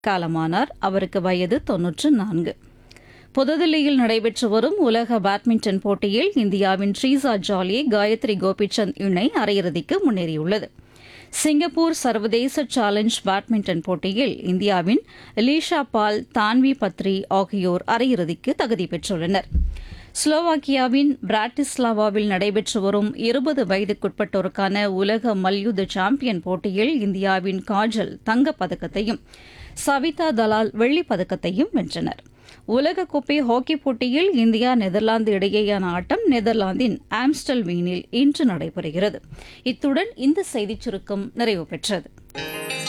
காலமானார் அவருக்கு வயது தொன்னூற்று நான்கு புதுதில்லியில் நடைபெற்று வரும் உலக பேட்மிண்டன் போட்டியில் இந்தியாவின் ட்ரீசா ஜாலி காயத்ரி கோபிச்சந்த் இணை அரையிறுதிக்கு முன்னேறியுள்ளது சிங்கப்பூர் சர்வதேச சேலஞ்ச் பேட்மிண்டன் போட்டியில் இந்தியாவின் லீஷா பால் தான்வி பத்ரி ஆகியோர் அரையிறுதிக்கு தகுதி பெற்றுள்ளனர் ஸ்லோவாக்கியாவின் பிராட்டிஸ்லாவாவில் நடைபெற்று வரும் இருபது வயதுக்குட்பட்டோருக்கான உலக மல்யுத்த சாம்பியன் போட்டியில் இந்தியாவின் காஜல் தங்கப்பதக்கத்தையும் சவிதா தலால் வெள்ளிப் பதக்கத்தையும் வென்றனர் உலகக்கோப்பை ஹாக்கி போட்டியில் இந்தியா நெதர்லாந்து இடையேயான ஆட்டம் நெதர்லாந்தின் ஆம்ஸ்டல்வீனில் இன்று நடைபெறுகிறது இத்துடன் இந்த செய்திச் சுருக்கம் நிறைவு பெற்றது